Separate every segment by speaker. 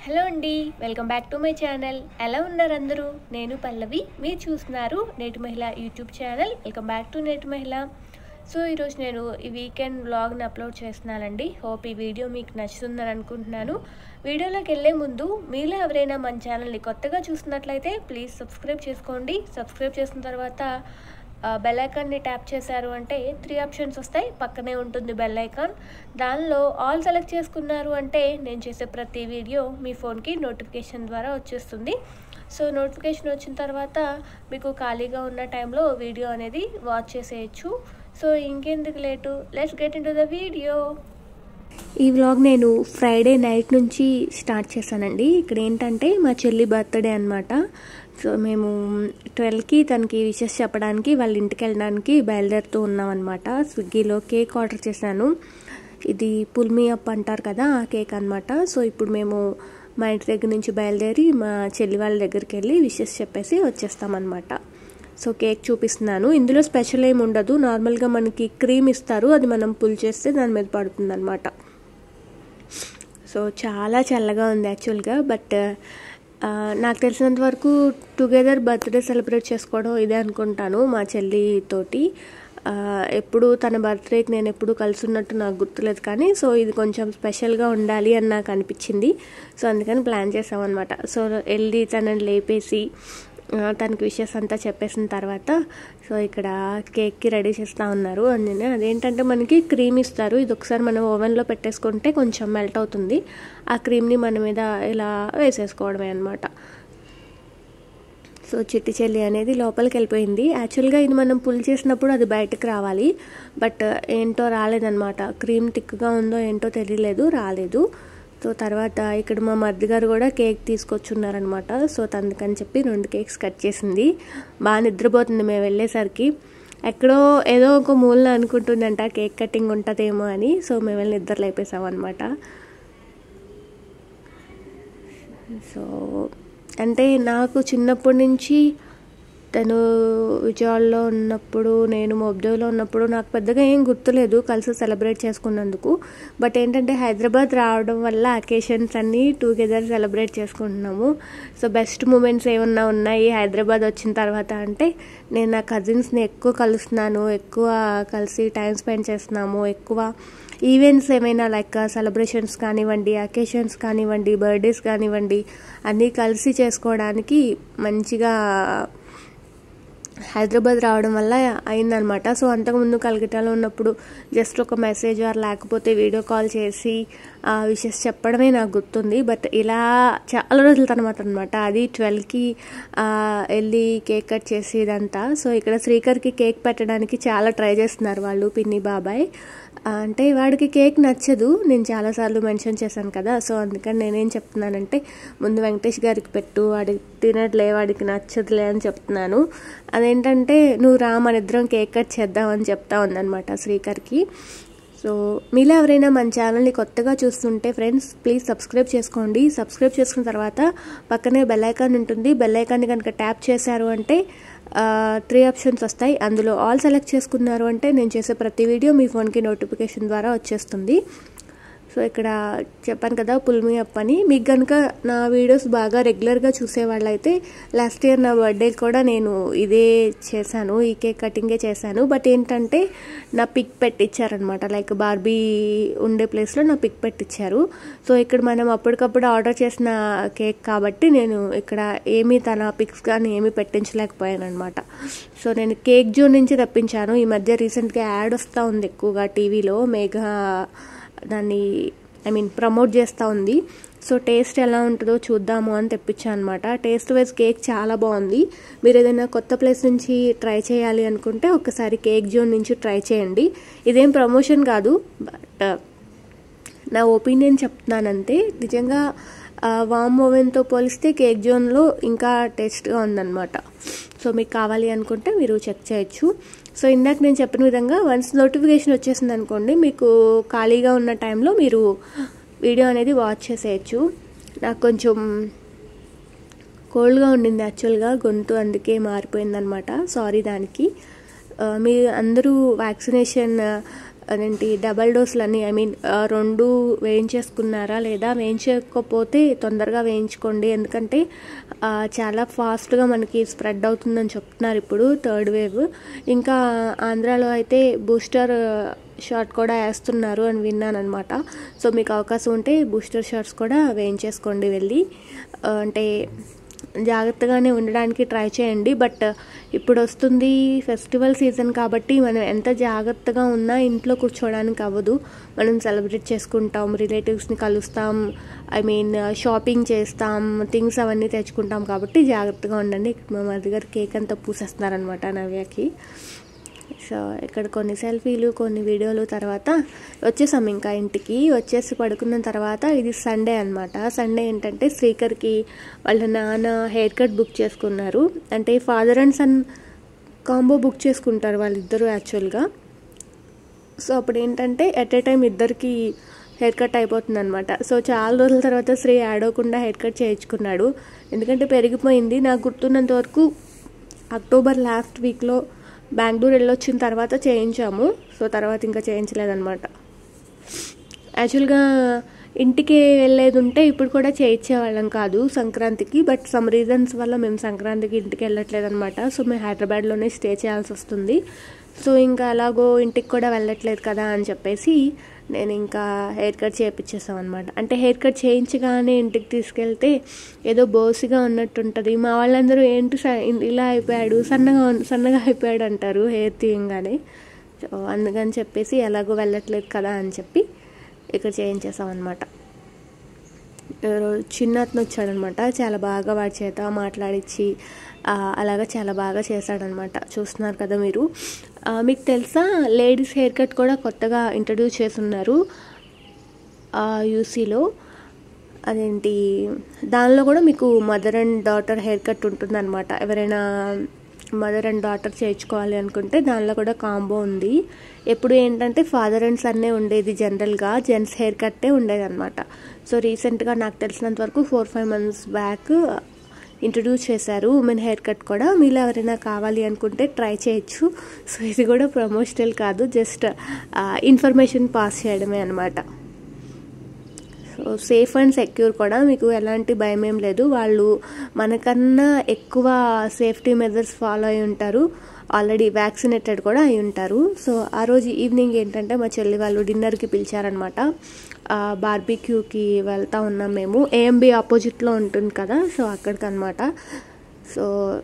Speaker 1: hello అండి welcome back to my channel ఎలా ఉన్నారు అందరూ నేను పల్లవి మీరు చూస్తున్నారు Neti Mahila YouTube channel welcome back to Neti Mahila so ఈరోజు నేను ఈ వీకెండ్ వ్లాగ్ని అప్లోడ్ చేస్తున్నానండి హోప్ ఈ వీడియో మీకు నచ్చుతుందని అనుకుంటున్నాను వీడియోలోకి వెళ్ళే ముందు మీలో ఎవరైనా మన ఛానల్ని కొత్తగా చూస్తున్నట్లయితే ప్లీజ్ సబ్స్క్రైబ్ చేసుకోండి సబ్స్క్రైబ్ చేసిన తర్వాత బెల్ ఐకాన్ని ట్యాప్ చేశారు అంటే త్రీ ఆప్షన్స్ వస్తాయి పక్కనే ఉంటుంది బెల్ ఐకాన్ దానిలో ఆల్ సెలెక్ట్ చేసుకున్నారు అంటే నేను చేసే ప్రతి వీడియో మీ ఫోన్కి నోటిఫికేషన్ ద్వారా వచ్చేస్తుంది సో నోటిఫికేషన్ వచ్చిన తర్వాత మీకు ఖాళీగా ఉన్న టైంలో వీడియో అనేది వాచ్ చేసేయచ్చు సో ఇంకెందుకు late let's get into the video ఈ వ్లాగ్ నేను ఫ్రైడే నైట్ నుంచి స్టార్ట్ చేశానండి ఇక్కడ ఏంటంటే మా చెల్లి బర్త్డే అనమాట సో మేము ట్వెల్వ్కి తనకి విషెస్ చెప్పడానికి వాళ్ళ ఇంటికి వెళ్ళడానికి బయలుదేరుతూ ఉన్నాం అనమాట స్విగ్గీలో కేక్ ఆర్డర్ చేశాను ఇది పుల్మి అప్ అంటారు కదా ఆ కేక్ అనమాట సో ఇప్పుడు మేము మా ఇంటి దగ్గర నుంచి బయలుదేరి మా చెల్లి వాళ్ళ దగ్గరికి వెళ్ళి విషెస్ చెప్పేసి వచ్చేస్తామన్నమాట సో కేక్ చూపిస్తున్నాను ఇందులో స్పెషల్ ఏమి ఉండదు నార్మల్గా మనకి క్రీమ్ ఇస్తారు అది మనం పుల్ చేస్తే దాని మీద పడుతుంది అనమాట సో చాలా చల్లగా ఉంది యాక్చువల్గా బట్ నాకు తెలిసినంత వరకు టుగెదర్ బర్త్డే సెలబ్రేట్ చేసుకోవడం ఇదే అనుకుంటాను మా చెల్లితోటి ఎప్పుడు తన బర్త్డేకి నేను ఎప్పుడు కలుసున్నట్టు నాకు గుర్తులేదు కానీ సో ఇది కొంచెం స్పెషల్గా ఉండాలి అని నాకు అనిపించింది సో అందుకని ప్లాన్ చేసామన్నమాట సో వెళ్ళి తనని లేపేసి తనకి విషయస్ అంతా చెప్పేసిన తర్వాత సో ఇక్కడ కేక్కి రెడీ చేస్తూ ఉన్నారు అందుకని అదేంటంటే మనకి క్రీమ్ ఇస్తారు ఇది ఒకసారి మనం ఓవెన్లో పెట్టేసుకుంటే కొంచెం మెల్ట్ అవుతుంది ఆ క్రీమ్ని మన మీద ఇలా వేసేసుకోవడమే అనమాట సో చిట్టి చెల్లి అనేది లోపలికి వెళ్ళిపోయింది యాక్చువల్గా ఇది మనం పుల్ చేసినప్పుడు అది బయటకు రావాలి బట్ ఏంటో రాలేదనమాట క్రీమ్ థిక్గా ఉందో ఏంటో తెలియలేదు రాలేదు సో తర్వాత ఇక్కడ మా మర్ది గారు కూడా కేక్ తీసుకొచ్చున్నారనమాట సో అందుకని చెప్పి రెండు కేక్స్ కట్ చేసింది బాగా నిద్రపోతుంది మేము వెళ్ళేసరికి ఎక్కడో ఏదో ఒక మూలన అనుకుంటుందంట కేక్ కటింగ్ ఉంటుందేమో అని సో మేము వెళ్ళి నిద్ర లేపేసాం అనమాట సో అంటే నాకు చిన్నప్పటి నుంచి తను విజయవాడలో ఉన్నప్పుడు నేను మొబ్దేవ్లో ఉన్నప్పుడు నాకు పెద్దగా ఏం గుర్తులేదు కలిసి సెలబ్రేట్ చేసుకున్నందుకు బట్ ఏంటంటే హైదరాబాద్ రావడం వల్ల అకేషన్స్ అన్నీ టుగెదర్ సెలబ్రేట్ చేసుకుంటున్నాము సో బెస్ట్ మూమెంట్స్ ఏమన్నా ఉన్నాయి హైదరాబాద్ వచ్చిన తర్వాత అంటే నేను నా కజిన్స్ని ఎక్కువ కలుస్తున్నాను ఎక్కువ కలిసి టైం స్పెండ్ చేస్తున్నాము ఎక్కువ ఈవెంట్స్ ఏమైనా లైక్ సెలబ్రేషన్స్ కానివ్వండి అకేషన్స్ కానివ్వండి బర్త్డేస్ కానివ్వండి అన్నీ కలిసి చేసుకోవడానికి మంచిగా హైదరాబాద్ రావడం వల్ల అయిందనమాట సో అంతకుముందు కలకటాలో ఉన్నప్పుడు జస్ట్ ఒక మెసేజ్ ఆర్ లేకపోతే వీడియో కాల్ చేసి విషెస్ చెప్పడమే నాకు గుర్తుంది బట్ ఇలా చాలా రోజుల తర్వాత అనమాట అది ట్వెల్వ్కి వెళ్ళి కేక్ కట్ చేసి ఇదంతా సో ఇక్కడ శ్రీకర్కి కేక్ పెట్టడానికి చాలా ట్రై చేస్తున్నారు వాళ్ళు పిన్ని బాబాయ్ అంటే వాడికి కేక్ నచ్చదు నేను చాలాసార్లు మెన్షన్ చేశాను కదా సో అందుకని నేనేం చెప్తున్నానంటే ముందు వెంకటేష్ గారికి పెట్టు వాడికి తినట్లే వాడికి నచ్చదులే అని చెప్తున్నాను అదేంటంటే నువ్వు రా మన ఇద్దరం కేక్ కట్ చేద్దామని చెప్తా ఉందనమాట శ్రీకర్కి సో మీలో ఎవరైనా మన ఛానల్ని కొత్తగా చూస్తుంటే ఫ్రెండ్స్ ప్లీజ్ సబ్స్క్రైబ్ చేసుకోండి సబ్స్క్రైబ్ చేసుకున్న తర్వాత పక్కనే బెల్ ఐకాన్ ఉంటుంది బెల్ ఐకాన్ని కనుక ట్యాప్ చేశారు అంటే త్రీ ఆప్షన్స్ వస్తాయి అందులో ఆల్ సెలెక్ట్ చేసుకున్నారు అంటే నేను చేసే ప్రతి వీడియో మీ ఫోన్కి నోటిఫికేషన్ ద్వారా వచ్చేస్తుంది సో ఇక్కడ చెప్పాను కదా పుల్మి అప్ అని మీకు కనుక నా వీడియోస్ బాగా రెగ్యులర్గా చూసేవాళ్ళైతే లాస్ట్ ఇయర్ నా బర్త్డే కూడా నేను ఇదే చేశాను ఈ కేక్ కటింగే చేశాను బట్ ఏంటంటే నా పిక్ పెట్టించారనమాట లైక్ బార్బీ ఉండే ప్లేస్లో నా పిక్ పెట్టించారు సో ఇక్కడ మనం అప్పటికప్పుడు ఆర్డర్ చేసిన కేక్ కాబట్టి నేను ఇక్కడ ఏమీ తన పిక్స్ కానీ ఏమీ పెట్టించలేకపోయాను అనమాట సో నేను కేక్ జోన్ నుంచి తప్పించాను ఈ మధ్య రీసెంట్గా యాడ్ వస్తూ ఉంది ఎక్కువగా టీవీలో మేఘా దాన్ని ఐ మీన్ ప్రమోట్ చేస్తూ ఉంది సో టేస్ట్ ఎలా ఉంటుందో చూద్దాము అని తెప్పించాను అనమాట టేస్ట్ వైజ్ కేక్ చాలా బాగుంది మీరు ఏదైనా కొత్త ప్లేస్ నుంచి ట్రై చేయాలి అనుకుంటే ఒకసారి కేక్ జోన్ నుంచి ట్రై చేయండి ఇదేం ప్రమోషన్ కాదు బట్ నా ఒపీనియన్ చెప్తున్నానంతే నిజంగా వామ్ ఓవెన్తో పోలిస్తే కేక్ జోన్లో ఇంకా టేస్ట్గా ఉందన్నమాట సో మీకు కావాలి అనుకుంటే మీరు చెక్ చేయొచ్చు సో ఇందాక నేను చెప్పిన విధంగా వన్స్ నోటిఫికేషన్ వచ్చేసింది అనుకోండి మీకు ఖాళీగా ఉన్న టైంలో మీరు వీడియో అనేది వాచ్ చేసేయచ్చు నాకు కొంచెం కోల్డ్గా ఉండింది యాక్చువల్గా గొంతు అందుకే మారిపోయిందనమాట సారీ దానికి మీరు అందరూ వ్యాక్సినేషన్ అదేంటి డబల్ డోసులని ఐ మీన్ రెండు వేయించేసుకున్నారా లేదా వేయించకపోతే తొందరగా వేయించుకోండి ఎందుకంటే ఆ, చాలా ఫాస్ట్గా మనకి స్ప్రెడ్ అవుతుందని చెప్తున్నారు ఇప్పుడు థర్డ్ వేవ్ ఇంకా ఆంధ్రాలో అయితే బూస్టర్ షాట్ కూడా వేస్తున్నారు అని విన్నాను అనమాట సో మీకు అవకాశం ఉంటే బూస్టర్ షాట్స్ కూడా వేయించేసుకోండి వెళ్ళి ఆ, అంటే జాగ్రత్తగానే ఉండడానికి ట్రై చేయండి బట్ ఇప్పుడు వస్తుంది ఫెస్టివల్ సీజన్ కాబట్టి మనం ఎంత జాగ్రత్తగా ఉన్నా ఇంట్లో కూర్చోవడానికి అవ్వదు మనం సెలబ్రేట్ చేసుకుంటాం రిలేటివ్స్ని కలుస్తాం ఐ మీన్ షాపింగ్ చేస్తాం థింగ్స్ అవన్నీ తెచ్చుకుంటాం కాబట్టి జాగ్రత్తగా ఉండండి ఇక్కడ మా మరిది గారు కేక్ అంతా పూసేస్తున్నారనమాట నవ్యకి సో ఇక్కడ కొన్ని సెల్ఫీలు కొన్ని వీడియోలు తర్వాత వచ్చేసాం ఇంకా ఇంటికి వచ్చేసి పడుకున్న తర్వాత ఇది సండే అనమాట సండే ఏంటంటే శ్రీకర్కి వాళ్ళ నాన్న హెయిర్ కట్ బుక్ చేసుకున్నారు అంటే father and son combo book చేసుకుంటారు వాళ్ళిద్దరూ యాక్చువల్గా సో అప్పుడు ఏంటంటే ఎట్ ఏ టైం ఇద్దరికి హెయిర్ కట్ అయిపోతుంది అనమాట సో చాలా రోజుల తర్వాత శ్రీ ఆడవకుండా హెయిర్ కట్ చేయించుకున్నాడు ఎందుకంటే పెరిగిపోయింది నాకు గుర్తున్నంత వరకు అక్టోబర్ లాస్ట్ వీక్లో బెంగళూరు వెళ్ళొచ్చిన తర్వాత చేయించాము సో తర్వాత ఇంకా చేయించలేదన్నమాట యాక్చువల్గా ఇంటికి వెళ్ళేది ఉంటే ఇప్పుడు కూడా చేయించేవాళ్ళం కాదు సంక్రాంతికి బట్ సమ్ రీజన్స్ వల్ల మేము సంక్రాంతికి ఇంటికి వెళ్ళట్లేదు అనమాట సో మేము హైదరాబాద్లోనే స్టే చేయాల్సి వస్తుంది సో ఇంకా అలాగో ఇంటికి కూడా వెళ్ళట్లేదు కదా అని చెప్పేసి నేను ఇంకా హెయిర్ కట్ చేయించేసాం అనమాట అంటే హెయిర్ కట్ చేయించగానే ఇంటికి తీసుకెళ్తే ఏదో బోసిగా ఉన్నట్టు ఉంటుంది మా వాళ్ళందరూ ఏంటి స- ఇలా అయిపోయాడు సన్నగా ఉన్- సన్నగా అయిపోయాడు అంటారు హెయిర్ తీయంగానే సో అందుకని చెప్పేసి ఎలాగో వెళ్ళట్లేదు కదా అని చెప్పి ఇక్కడ చేయించేసాం అనమాట ఎవరో చిన్న అతను వచ్చాడనమాట చాలా బాగా వాడి చేత మాట్లాడించి ఆ, అలాగా చాలా బాగా చేశాడనమాట చూస్తున్నారు కదా మీరు ఆ, మీకు తెలుసా లేడీస్ హెయిర్ కట్ కూడా కొత్తగా ఇంట్రడ్యూస్ చేస్తున్నారు యూసీలో అదేంటి దానిలో కూడా మీకు mother and daughter hair cut ఉంటుందన్నమాట ఎవరైనా మదర్ అండ్ డాటర్ చేయించుకోవాలి అనుకుంటే దానిలో కూడా కాంబో ఉంది ఎప్పుడు ఏంటంటే ఫాదర్ అండ్ సన్నే ఉండేది జనరల్గా జెంట్స్ హెయిర్ కట్టే ఉండేది అనమాట సో రీసెంట్గా నాకు తెలిసినంత వరకు four five months back introduce చేశారు ఉమెన్ హెయిర్ కట్ కూడా మీలో ఎవరైనా కావాలి అనుకుంటే ట్రై చేయొచ్చు సో ఇది కూడా ప్రమోషనల్ కాదు జస్ట్ ఇన్ఫర్మేషన్ పాస్ చేయడమే అనమాట సో సేఫ్ అండ్ సెక్యూర్ కూడా మీకు ఎలాంటి భయం ఏం లేదు వాళ్ళు మనకన్నా ఎక్కువ సేఫ్టీ మెజర్స్ ఫాలో అయి ఉంటారు ఆల్రెడీ వ్యాక్సినేటెడ్ కూడా అయి ఉంటారు సో ఆ రోజు ఈవినింగ్ ఏంటంటే మా చెల్లి వాళ్ళు డిన్నర్కి పిలిచారనమాట బార్బీక్యూకి వెళ్తా ఉన్నాం మేము ఏఎంబి ఆపోజిట్లో ఉంటుంది కదా సో అక్కడికి అనమాట సో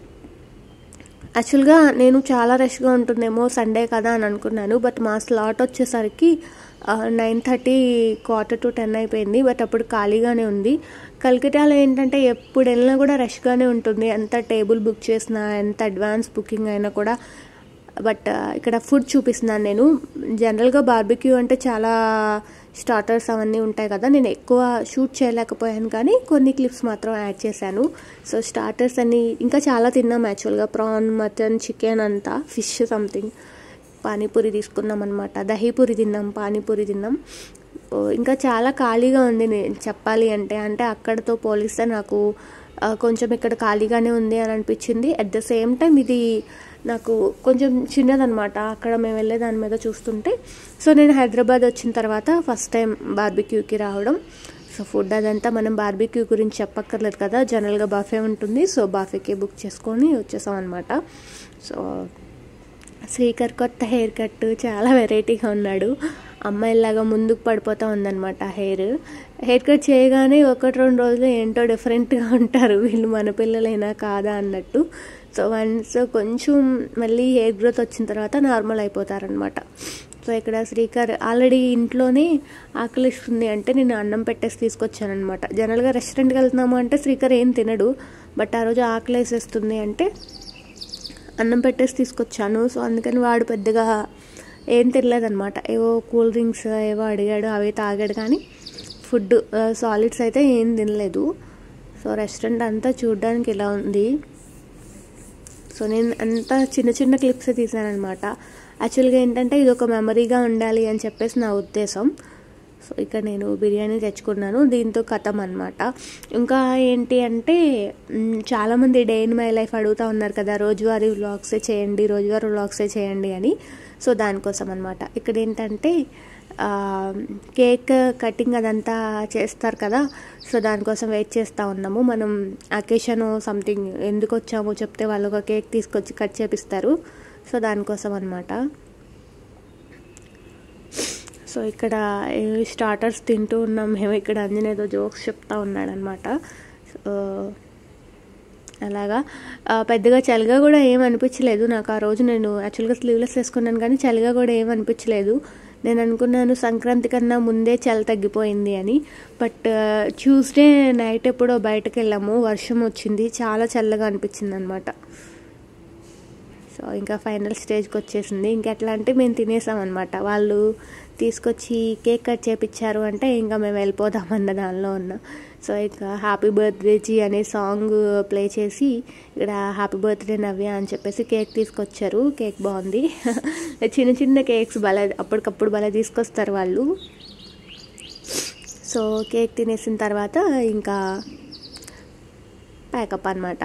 Speaker 1: యాక్చువల్గా నేను చాలా రష్గా ఉంటుందేమో సండే కదా అని అనుకున్నాను బట్ మా స్లాట్ వచ్చేసరికి nine thirty quarter to ten అయిపోయింది బట్ అప్పుడు ఖాళీగానే ఉంది కల్కటాలో ఏంటంటే ఎప్పుడు వెళ్ళినా కూడా రష్గానే ఉంటుంది ఎంత టేబుల్ బుక్ చేసినా ఎంత అడ్వాన్స్ బుకింగ్ అయినా కూడా బట్ ఇక్కడ ఫుడ్ చూపిస్తున్నాను నేను జనరల్గా బార్బిక్యూ అంటే చాలా స్టార్టర్స్ అవన్నీ ఉంటాయి కదా నేను ఎక్కువ షూట్ చేయలేకపోయాను కానీ కొన్ని క్లిప్స్ మాత్రం యాడ్ చేశాను సో స్టార్టర్స్ అన్ని ఇంకా చాలా తిన్నాం యాక్చువల్గా ప్రాన్ మటన్ చికెన్ అంతా ఫిష్ సంథింగ్ పానీపూరి తీసుకున్నాం అనమాట దహీపూరి తిన్నాం పానీపూరి తిన్నాం ఓ, ఇంకా చాలా ఖాళీగా ఉంది నేను చెప్పాలి అంటే అంటే అక్కడతో పోలిస్తే నాకు ఆ, కొంచెం ఇక్కడ ఖాళీగానే ఉంది అని అనిపించింది అట్ ద సేమ్ టైం ఇది నాకు కొంచెం చిన్నదనమాట అక్కడ మేము వెళ్ళే దాని మీద చూస్తుంటే సో నేను హైదరాబాద్ వచ్చిన తర్వాత ఫస్ట్ టైం బార్బిక్యూకి రావడం సో ఫుడ్ అదంతా మనం బార్బిక్యూ గురించి చెప్పక్కర్లేదు కదా జనరల్గా బాఫే ఉంటుంది సో బాఫేకే బుక్ చేసుకొని వచ్చేసాం అనమాట సో శ్రీకర్ కొత్త హెయిర్ కట్ చాలా వెరైటీగా ఉన్నాడు అమ్మాయిలాగా ముందుకు పడిపోతూ ఉందన్నమాట హెయిర్ హెయిర్ కట్ చేయగానే ఒకటి రెండు రోజులు ఏంటో డిఫరెంట్గా ఉంటారు వీళ్ళు మన పిల్లలైనా కాదా అన్నట్టు సో వన్స్ కొంచెం మళ్ళీ హెయిర్ గ్రోత్ వచ్చిన తర్వాత నార్మల్ అయిపోతారనమాట సో ఇక్కడ శ్రీకర్ ఆల్రెడీ ఇంట్లోనే ఆకలిస్తుంది అంటే నేను అన్నం పెట్టేసి తీసుకొచ్చాను అనమాట జనరల్గా రెస్టారెంట్కి వెళ్తున్నాము అంటే శ్రీకర్ ఏం తినడు బట్ ఆ రోజు ఆకలి వేసేస్తుంది అంటే అన్నం పెట్టేసి తీసుకొచ్చాను సో అందుకని వాడు పెద్దగా ఏం తినలేదన్నమాట ఏవో కూల్ డ్రింక్స్ ఏవో అడిగాడు అవి తాగాడు కానీ ఫుడ్ సాలిడ్స్ అయితే ఏం తినలేదు సో రెస్టారెంట్ అంతా చూడడానికి ఇలా ఉంది సో నేను అంతా చిన్న చిన్న క్లిప్స్ తీసానమాట యాక్చువల్గా ఏంటంటే ఇది ఒక మెమరీగా ఉండాలి అని చెప్పేసి నా ఉద్దేశం సో ఇక్కడ నేను బిర్యానీ తెచ్చుకున్నాను దీంతో కథం అనమాట ఇంకా ఏంటి అంటే మ్, చాలామంది డే ఇన్ మై లైఫ్ అడుగుతూ ఉన్నారు కదా రోజువారీ వ్లాగ్సే చేయండి రోజువారీ వ్లాగ్సే చేయండి అని సో దానికోసం అనమాట ఇక్కడ ఏంటంటే కేక్ కటింగ్ అదంతా చేస్తారు కదా సో దానికోసం వెయిట్ చేస్తూ ఉన్నాము మనం అకేషన్ సంథింగ్ ఎందుకు వచ్చామో చెప్తే వాళ్ళు ఒక కేక్ తీసుకొచ్చి కట్ చేపిస్తారు సో దానికోసం అనమాట సో ఇక్కడ స్టార్టర్స్ తింటూ ఉన్నాం మేము ఇక్కడ అంజనేదో జోక్స్ చెప్తా ఉన్నాడనమాట సో అలాగా పెద్దగా చలిగా కూడా ఏం అనిపించలేదు నాకు ఆ రోజు నేను యాక్చువల్గా స్లీవ్లెస్ వేసుకున్నాను కానీ చలిగా కూడా ఏం అనిపించలేదు నేను అనుకున్నాను సంక్రాంతి కన్నా ముందే చలి తగ్గిపోయింది అని బట్ ట్యూస్డే నైట్ ఎప్పుడో బయటకు వెళ్ళాము వర్షం వచ్చింది చాలా చల్లగా అనిపించింది అనమాట సో ఇంకా ఫైనల్ స్టేజ్కి వచ్చేసింది ఇంకెట్లా అంటే మేము తినేసాం అనమాట వాళ్ళు తీసుకొచ్చి కేక్ కట్ చేపించారు అంటే ఇంకా మేము వెళ్ళిపోదామన్న దానిలో ఉన్నా సో ఇక హ్యాపీ బర్త్డే జీ అనే సాంగ్ ప్లే చేసి ఇక్కడ హ్యాపీ బర్త్డే నవ్య అని చెప్పేసి కేక్ తీసుకొచ్చారు కేక్ బాగుంది చిన్న చిన్న కేక్స్ భలే అప్పటికప్పుడు భలే తీసుకొస్తారు వాళ్ళు సో కేక్ తినేసిన తర్వాత ఇంకా ప్యాకప్ అనమాట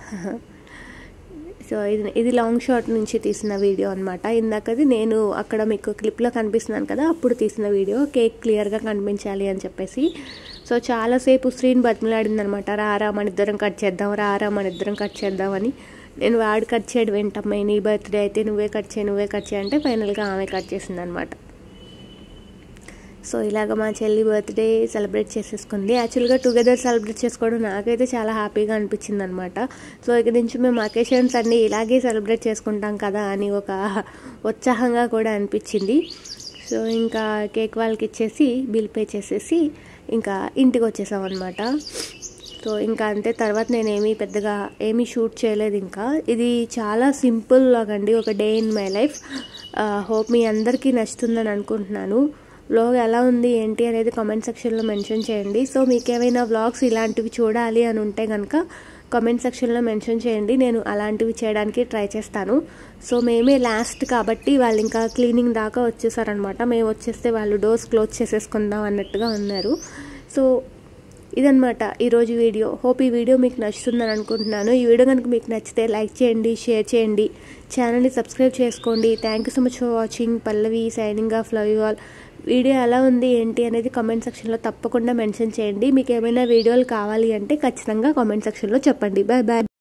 Speaker 1: సో ఇది ఇది లాంగ్ షాట్ నుంచి తీసిన వీడియో అనమాట ఇందాకది నేను అక్కడ మీకు క్లిప్లో కనిపిస్తున్నాను కదా అప్పుడు తీసిన వీడియో కేక్ క్లియర్గా కనిపించాలి అని చెప్పేసి సో చాలాసేపు స్క్రీన్ బతిమలాడింది అనమాట రారా మన ఇద్దరం కట్ చేద్దాం రారా మన ఇద్దరం కట్ చేద్దామని నేను వాడు కట్ చేయడం ఏంటమ్మా నీ బర్త్డే అయితే నువ్వే కట్ చేయి నువ్వే కట్ చేయి అంటే ఫైనల్గా ఆమె కట్ చేసింది అనమాట సో ఇలాగ మా చెల్లి బర్త్డే సెలబ్రేట్ చేసేసుకుంది యాక్చువల్గా టుగెదర్ సెలబ్రేట్ చేసుకోవడం నాకైతే చాలా హ్యాపీగా అనిపించింది అనమాట సో ఇక నుంచి మేము అకేషన్స్ అన్నీ ఇలాగే సెలబ్రేట్ చేసుకుంటాం కదా అని ఒక ఉత్సాహంగా కూడా అనిపించింది సో ఇంకా కేక్ వాళ్ళకి ఇచ్చేసి బిల్ పే చేసేసి ఇంకా ఇంటికి వచ్చేసాం అనమాట సో ఇంకా అంతే తర్వాత నేనేమి పెద్దగా ఏమీ షూట్ చేయలేదు ఇంకా ఇది చాలా సింపుల్ లాగండి ఒక day in my life hope మీ అందరికీ నచ్చుతుందని అనుకుంటున్నాను వ్లాగ్ ఎలా ఉంది ఏంటి అనేది కామెంట్ సెక్షన్లో మెన్షన్ చేయండి సో మీకు ఏమైనా వ్లాగ్స్ ఇలాంటివి చూడాలి అని ఉంటే కనుక కామెంట్ సెక్షన్లో మెన్షన్ చేయండి నేను అలాంటివి చేయడానికి ట్రై చేస్తాను సో మేమే లాస్ట్ కాబట్టి వాళ్ళు ఇంకా క్లీనింగ్ దాకా వచ్చేసారనమాట మేము వచ్చేస్తే వాళ్ళు డోర్స్ క్లోజ్ చేసేసుకుందాం అన్నట్టుగా ఉన్నారు సో ఇదనమాట ఈరోజు వీడియో హోప్ ఈ వీడియో మీకు నచ్చుతుందని అనుకుంటున్నాను ఈ వీడియో కనుక మీకు నచ్చితే లైక్ చేయండి షేర్ చేయండి ఛానల్ని సబ్స్క్రైబ్ చేసుకోండి thank you so much for watching Pallavi signing off love you all video ఎలా ఉంది ఏంటి అనేది కామెంట్ సెక్షన్లో తప్పకుండా మెన్షన్ చేయండి మీకు ఏమైనా వీడియోలు కావాలి అంటే ఖచ్చితంగా కామెంట్ సెక్షన్లో చెప్పండి బాయ్ బాయ్